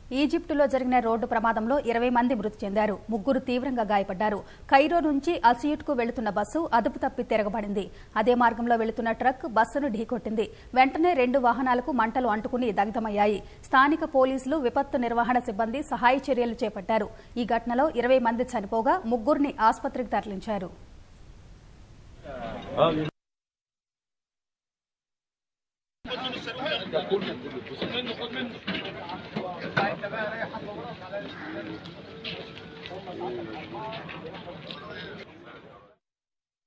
ఈజిప్టులో జరిగిన రోడ్డు ప్రమాదంలో ఇరవై మంది మృతి చెందారు ముగ్గురు తీవ్రంగా గాయపడ్డారు కైరో నుంచి అసియుట్కు వెళుతున్న బస్సు అదుపు తప్పి తిరగబడింది అదే మార్గంలో వెళుతున్న ట్రక్ బస్సును ఢీకొట్టింది వెంటనే రెండు వాహనాలకు మంటలు అంటుకుని దగ్ధమయ్యాయి స్థానిక పోలీసులు విపత్తు నిర్వహణ సిబ్బంది సహాయ చర్యలు చేపట్టారు ఈ ఘటనలో ఇరవై మంది చనిపోగా ముగ్గురిని ఆసుపత్రికి తరలించారు